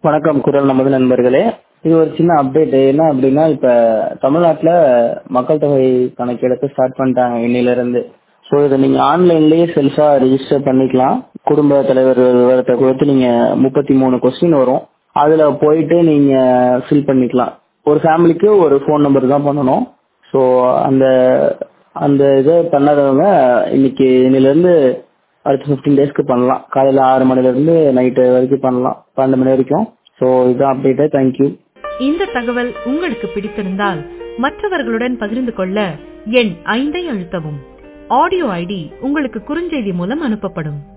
வணக்கம் குரல் நமது நண்பர்களே இது ஒரு சின்ன அப்டேட் என்ன அப்படின்னா இப்ப தமிழ்நாட்டுல மக்கள் தொகை கணக்கெடுப்பு ஸ்டார்ட் பண்ணிட்டாங்க இன்னையில இருந்து ஸோ இதை நீங்க ஆன்லைன்லயே செல்ஃபா ரெஜிஸ்டர் பண்ணிக்கலாம் குடும்ப தலைவர் விவரத்தை கொடுத்து நீங்க முப்பத்தி மூணு கொஸ்டின் வரும் அதுல போயிட்டு நீங்க ஃபில் பண்ணிக்கலாம் ஒரு ஃபேமிலிக்கு ஒரு ஃபோன் நம்பர் தான் பண்ணணும் ஸோ அந்த அந்த இதை பண்ணாதவங்க இன்னைக்கு இன்னையில இருந்து அடுத்த ஃபிஃப்டீன் டேஸ்க்கு பண்ணலாம் காலையில ஆறு மணில இருந்து நைட்டு வரைக்கும் பண்ணலாம் பன்னெண்டு மணி வரைக்கும் ஸோ இதுதான் அப்டேட்டு தேங்க்யூ இந்த தகவல் உங்களுக்கு பிடித்திருந்தால் மற்றவர்களுடன் பகிர்ந்து கொள்ள எண் ஐந்தை அழுத்தவும் ஆடியோ ஐடி உங்களுக்கு குறுஞ்செய்தி மூலம் அனுப்பப்படும்